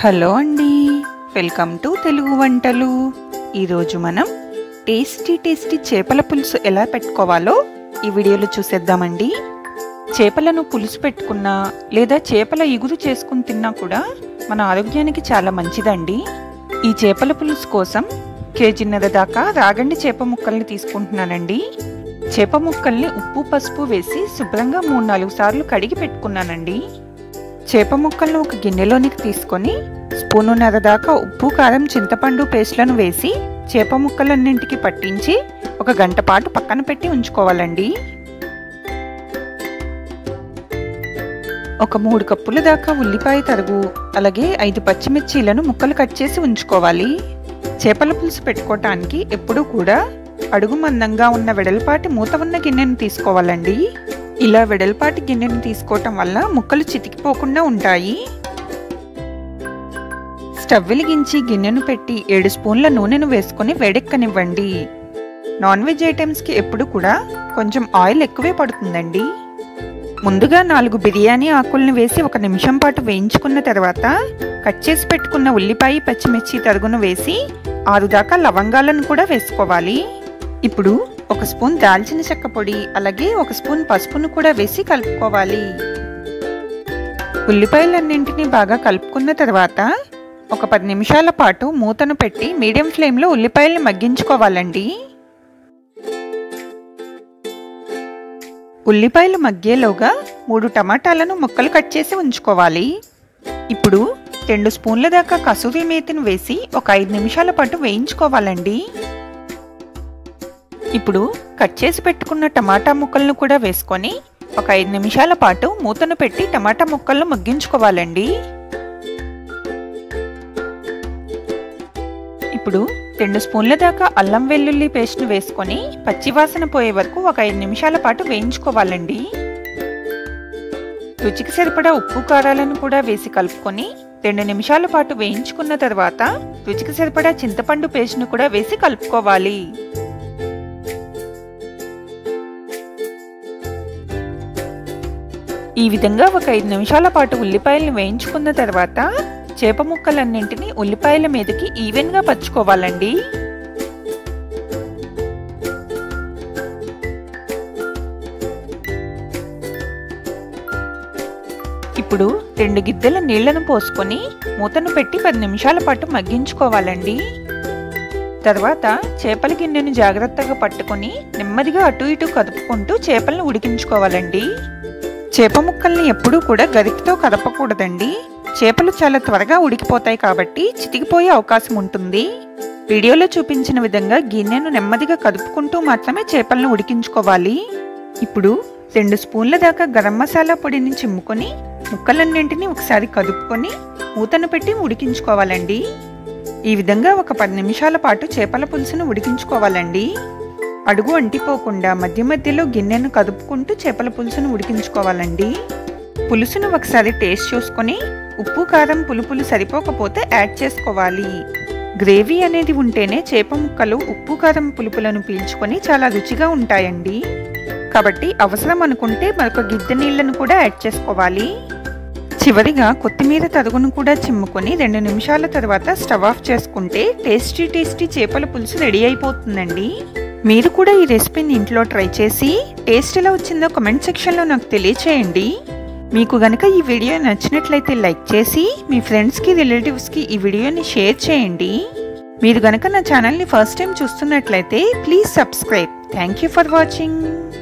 hello అండి welcome to Telugu వంటలు ఈరోజు మనం టేస్టీ టేస్టీ చేపల పులుసు ఎలా పెట్టుకోవాలో ఈ వీడియోలో చూసేద్దామండి చేపలను పులుసు పెట్టుకున్నా లేదా చేపల ఇగురు చేసుకుని తిన్నా కూడా మన ఆరోగ్యానికి చాలా మంచిదండి ఈ చేపల పులుసు కోసం కేజీన్నర దాకా రాగండి చేప ముక్కల్ని తీసుకుంటున్నానండి చేప ముక్కల్ని ఉప్పు పసుపు వేసి శుభ్రంగా మూడు నాలుగు సార్లు కడిగి పెట్టుకున్నానండి చేప ముక్కలను ఒక గిన్నెలోనికి తీసుకొని స్పూనున్నర దాకా ఉప్పు కారం చింతపండు పేస్ట్లను వేసి చేప ముక్కలన్నింటికి పట్టించి ఒక గంట పాటు పక్కన పెట్టి ఉంచుకోవాలండి ఒక మూడు కప్పుల దాకా ఉల్లిపాయ తరుగు అలాగే ఐదు పచ్చిమిర్చీలను ముక్కలు కట్ చేసి ఉంచుకోవాలి చేపల పులుసు పెట్టుకోవటానికి ఎప్పుడూ కూడా అడుగు మందంగా ఉన్న వెడల్పాటి మూత ఉన్న గిన్నెను తీసుకోవాలండి ఇలా వెడల్పాటి గిన్నెను తీసుకోవటం వల్ల ముక్కలు చితికిపోకుండా ఉంటాయి స్టవ్ వెలిగించి గిన్నెను పెట్టి ఏడు స్పూన్ల నూనెను వేసుకొని వేడెక్కనివ్వండి నాన్ వెజ్ ఐటమ్స్కి ఎప్పుడు కూడా కొంచెం ఆయిల్ ఎక్కువే పడుతుందండి ముందుగా నాలుగు బిర్యానీ ఆకుల్ని వేసి ఒక నిమిషం పాటు వేయించుకున్న తర్వాత కట్ చేసి పెట్టుకున్న ఉల్లిపాయ పచ్చిమిర్చి తరుగును వేసి ఆరు దాకా లవంగాలను కూడా వేసుకోవాలి ఇప్పుడు ఒక స్పూన్ దాల్చిన చెక్క పొడి అలాగే ఒక స్పూన్ పసుపును కూడా వేసి కలుపుకోవాలి ఉల్లిపాయలన్నింటినీ బాగా కలుపుకున్న తర్వాత ఒక పది నిమిషాల పాటు మూతను పెట్టి మీడియం ఫ్లేమ్లో ఉల్లిపాయల్ని మగ్గించుకోవాలండి ఉల్లిపాయలు మగ్గేలోగా మూడు టమాటాలను ముక్కలు కట్ చేసి ఉంచుకోవాలి ఇప్పుడు రెండు స్పూన్ల దాకా కసూరి మేతిని వేసి ఒక ఐదు నిమిషాల పాటు వేయించుకోవాలండి ఇప్పుడు కట్ చేసి పెట్టుకున్న టమాటా ముక్కలను కూడా వేసుకొని ఒక ఐదు నిమిషాల పాటు మూతను పెట్టి టమాటా ముక్కలను మగ్గించుకోవాలండి ఇప్పుడు రెండు స్పూన్ల దాకా అల్లం వెల్లుల్లి పేస్ట్ను వేసుకొని పచ్చివాసన పోయే వరకు ఒక ఐదు నిమిషాల పాటు వేయించుకోవాలండి రుచికి సరిపడా ఉప్పు కారాలను కూడా వేసి కలుపుకొని రెండు నిమిషాల పాటు వేయించుకున్న తర్వాత రుచికి సరిపడా చింతపండు పేస్ట్ను కూడా వేసి కలుపుకోవాలి ఈ విధంగా ఒక ఐదు నిమిషాల పాటు ఉల్లిపాయలను వేయించుకున్న తర్వాత చేప ముక్కలన్నింటినీ ఉల్లిపాయల మీదకి ఈవెన్గా పరుచుకోవాలండి ఇప్పుడు రెండు గిద్దెల నీళ్లను పోసుకొని మూతను పెట్టి పది నిమిషాల పాటు మగ్గించుకోవాలండి తర్వాత చేపల గిన్నెను జాగ్రత్తగా పట్టుకొని నెమ్మదిగా అటు ఇటు కదుపుకుంటూ చేపలను ఉడికించుకోవాలండి చేప ముక్కల్ని ఎప్పుడూ కూడా గరికతో కదపకూడదండి చేపలు చాలా త్వరగా ఉడికిపోతాయి కాబట్టి చితికిపోయే అవకాశం ఉంటుంది వీడియోలో చూపించిన విధంగా గిన్నెను నెమ్మదిగా కదుపుకుంటూ మాత్రమే చేపలను ఉడికించుకోవాలి ఇప్పుడు రెండు స్పూన్ల దాకా గరం మసాలా పొడిని చిమ్ముకొని ముక్కలన్నింటినీ ఒకసారి కదుపుకొని మూతను పెట్టి ఉడికించుకోవాలండి ఈ విధంగా ఒక పది నిమిషాల పాటు చేపల పులుసును ఉడికించుకోవాలండి అడుగు అంటిపోకుండా మధ్య మధ్యలో గిన్నెను కదుపుకుంటూ చేపల పులుసును ఉడికించుకోవాలండి పులుసును ఒకసారి టేస్ట్ చూసుకొని ఉప్పు కారం పులుపులు సరిపోకపోతే యాడ్ చేసుకోవాలి గ్రేవీ అనేది ఉంటేనే చేప ముక్కలు ఉప్పు కారం పులుపులను పీల్చుకొని చాలా రుచిగా ఉంటాయండి కాబట్టి అవసరం అనుకుంటే మరొక గిద్దె నీళ్లను కూడా యాడ్ చేసుకోవాలి చివరిగా కొత్తిమీర తరుగును కూడా చిమ్ముకొని రెండు నిమిషాల తర్వాత స్టవ్ ఆఫ్ చేసుకుంటే టేస్టీ టేస్టీ చేపల పులుసు రెడీ అయిపోతుందండి మీరు కూడా ఈ రెసిపీని ఇంట్లో ట్రై చేసి టేస్ట్ ఎలా వచ్చిందో కమెంట్ సెక్షన్లో నాకు తెలియచేయండి మీకు గనక ఈ వీడియో నచ్చినట్లయితే లైక్ చేసి మీ ఫ్రెండ్స్కి రిలేటివ్స్కి ఈ వీడియోని షేర్ చేయండి మీరు గనక నా ఛానల్ని ఫస్ట్ టైం చూస్తున్నట్లయితే please subscribe thank you for watching